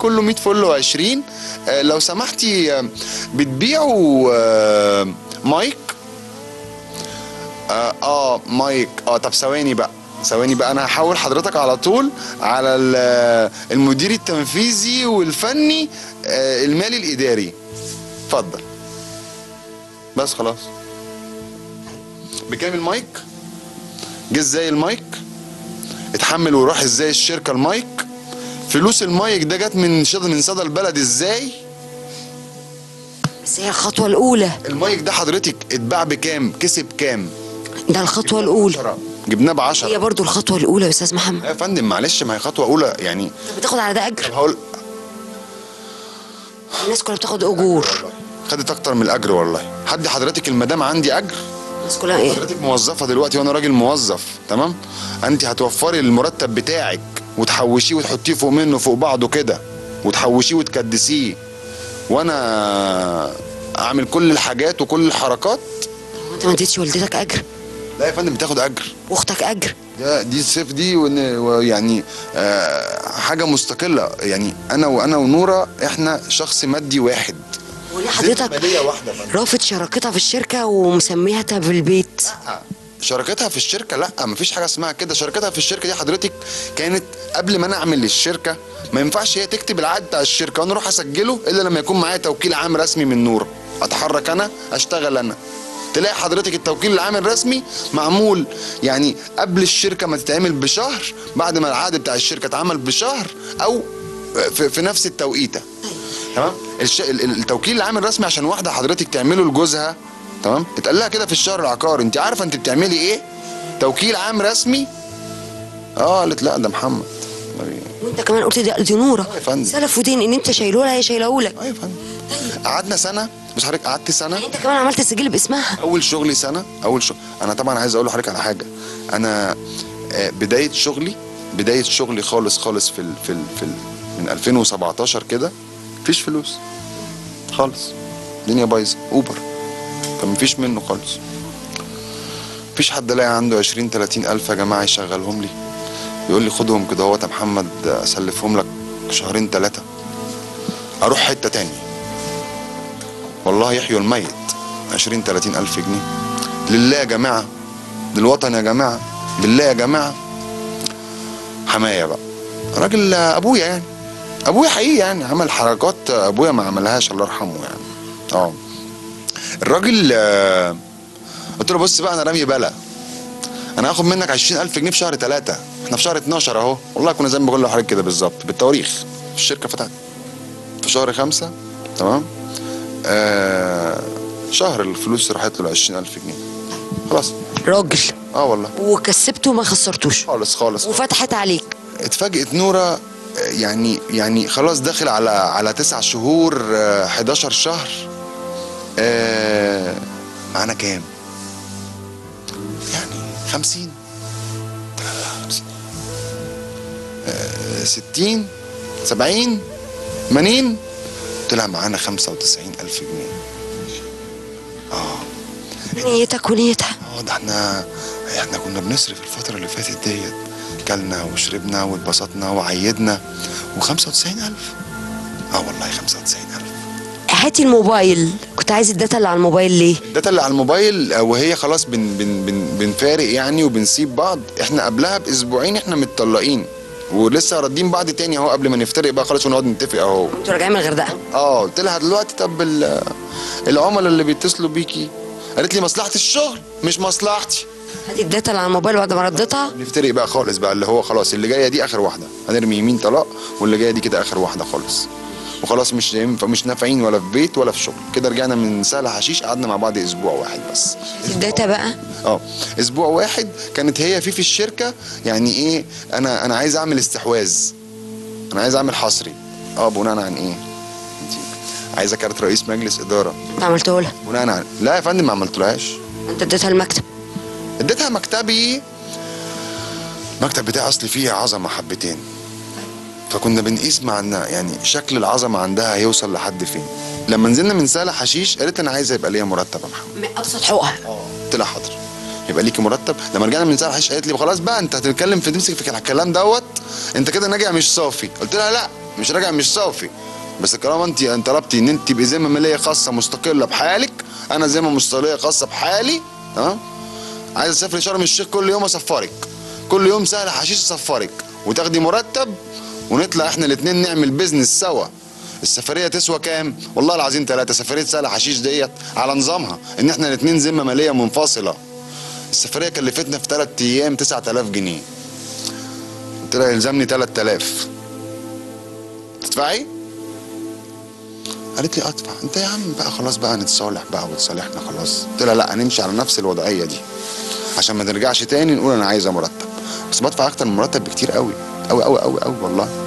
كله 100 فل و20 آه لو سمحتي آه بتبيعوا آه مايك آه, اه مايك اه طب ثواني بقى ثواني بقى انا هحول حضرتك على طول على ال- المدير التنفيذي والفني آه المالي الاداري اتفضل بس خلاص بكام المايك جه ازاي المايك اتحمل وراح ازاي الشركه المايك فلوس المايك ده جت من شد من صدى البلد ازاي بس هي الخطوة الأولى المايك ده حضرتك اتباع بكام كسب كام ده الخطوة الأولى جبناه ب 10 هي برضو الخطوة الأولى يا أستاذ محمد يا فندم معلش ما هي خطوه اولى يعني أنت بتاخد على ده أجر هقول الناس كلها بتاخد أجور خدت اكتر من الاجر والله حد حضرتك المدام عندي اجر الناس كلها إيه حضرتك موظفه دلوقتي وانا راجل موظف تمام انت هتوفري المرتب بتاعك وتحوشيه وتحطيه فوق منه فوق بعضه كده وتحوشيه وتكدسيه وانا اعمل كل الحاجات وكل الحركات هو أنت ما اديتش والدتك أجر لا يا فندم بتاخد اجر وأختك أجر ده دي السيف دي وإن- ويعني آه حاجه مستقله يعني انا وانا ونوره احنا شخص مادي واحد وليه ست حضرتك ماليه واحده يا فندم. رافض شراكتها في الشركة ومسميها في البيت شراكتها في الشركه لا مفيش حاجه اسمها كده شراكتها في الشركه دي حضرتك كانت قبل ما انا اعمل الشركه ما ينفعش هي تكتب العقد بتاع الشركه وانا اروح اسجله الا لما يكون معايا توكيل عام رسمي من نور اتحرك انا اشتغل انا تلاقي حضرتك التوكيل العام الرسمي معمول يعني قبل الشركه ما تتعمل بشهر بعد ما العقد بتاع الشركه اتعمل بشهر او في, في نفس التوقيته تمام الش... ال- ال- التوكيل العام الرسمي عشان واحده حضرتك تعمله لجوزها تمام اتقال لها كده في الشهر العقاري انت عارفه انت بتعملي ايه توكيل عام رسمي اه قالت لا ده محمد وأنت كمان قلت دي, دي نورة يا فندم. سلف ودين إن أنت شايله لها هي شايله لك اه يا فندم قعدنا سنه بس حضرتك قعدت سنه يعني أنت كمان عملت السجل باسمها اول شغلي سنه اول شغل انا طبعا عايز اقول لحضرتك على حاجه انا آه، بدايه شغلي بدايه شغلي خالص خالص في ال في ال في ال من 2017 كده مفيش فلوس خالص الدنيا بايظه اوبر فمفيش منه خالص مفيش حد لاقي عنده 20 30 الف يا جماعه يشغلهم لي يقول لي خدهم كده اهوت يا محمد اسلفهم لك شهرين ثلاثه اروح حته تاني والله يحيوا الميت 20 30 الف جنيه لله يا جماعه للوطن يا جماعه بالله يا جماعه حمايه بقى راجل ابويا يعني ابويا حقيقي يعني عمل حركات ابويا ما عملهاش الله يرحمه يعني اه الراجل آه، قلت له بص بقى انا رامي بلا انا هاخد منك 20000 جنيه في شهر ثلاثة احنا في شهر 12 اهو والله كنا زي ما بقول لحضرتك كده بالظبط بالتواريخ الشركه فتحت في شهر خمسة تمام آه شهر الفلوس راحت له 20000 جنيه خلاص راجل اه والله وكسبته وما خسرتوش خالص خالص وفتحت عليك اتفاجئت نورة آه، يعني يعني خلاص داخل على على تسع شهور آه، 11 شهر آه معانا كام؟ يعني 50 50 آه 60 70 80 طلع معانا 95 ألف جنيه نيتك ونيتها اه ده احنا احنا كنا بنصرف الفترة اللي فاتت ديت كلنا وشربنا واتبسطنا وعيدنا و95000 اه والله 95000 هاتي الموبايل كنت عايز الداتا اللي على الموبايل ليه الداتا اللي على الموبايل آه، وهي خلاص بن بن بن بنفارق يعني وبنسيب بعض احنا قبلها باسبوعين احنا متطلقين ولسه راضين بعض تاني اهو قبل ما نفترق بقى خلاص ونقعد نتفق اهو انتوا راجعين من الغردقه اه قلت لها دلوقتي طب ال- العملاء اللي بيتصلوا بيكي قالت لي مصلحة الشغل مش مصلحتي هاتي الداتا اللي على الموبايل بعد ما رديتها نفترق بقى خالص بقى اللي هو خلاص اللي جايه دي اخر واحده هنرمي يمين طلاق واللي جايه دي كده اخر واحده خالص وخلاص مش ينفع مش نافعين ولا في بيت ولا في شغل كده رجعنا من سهل حشيش قعدنا مع بعض اسبوع واحد بس هاتي الداتا بقى اه اسبوع واحد كانت هي في في الشركه يعني ايه انا انا عايز اعمل استحواذ انا عايز اعمل حصري اه بناء عن ايه انت عايزه كارت رئيس مجلس اداره انت عملته لها بناء عن لا يا فندم ما عملتلهاش انت اديتها المكتب اديتها مكتبي المكتب بتاعي اصلي فيه عظمه حبتين فكنا بنقيس مع إن يعني شكل العظمه عندها هيوصل لحد فين لما نزلنا من سهل حشيش قالت انا عايزه يبقى ليا مرتب يا محمد ابسط حقوقها قلت لها حاضر يبقى ليكي مرتب لما رجعنا من سهل حشيش قالت لي خلاص بقى انت هتتكلم في تمسك في الكلام دوت انت كده ناجع مش صافي قلت لها لا مش راجع مش صافي بس طالما انت انت طلبتي ان انت تبقي ذمه ماليه خاصه مستقله بحالك انا ذمه مستقليه خاصه بحالي تمام عايز اسافر شرم الشيخ كل يوم اسفرك كل يوم سهل حشيش اسفرك وتاخدي مرتب ونطلع احنا الاثنين نعمل بيزنس سوا السفريه تسوى كام والله العظيم ثلاثه سفريه سهل حشيش ديت على نظامها ان احنا الاثنين ذمه ماليه منفصله السفريه كلفتنا في ثلاث ايام 9000 جنيه قلت لها يلزمني 3000 تدفعي قالت لي ادفع انت يا عم بقى خلاص بقى نتصالح بقى وتصالحنا خلاص قلت لها لا هنمشي على نفس الوضعيه دي عشان ما نرجعش تاني نقول انا عايزه مرتب بس بدفع اكتر من مرتب بكتير قوي قوي قوي قوي قوي والله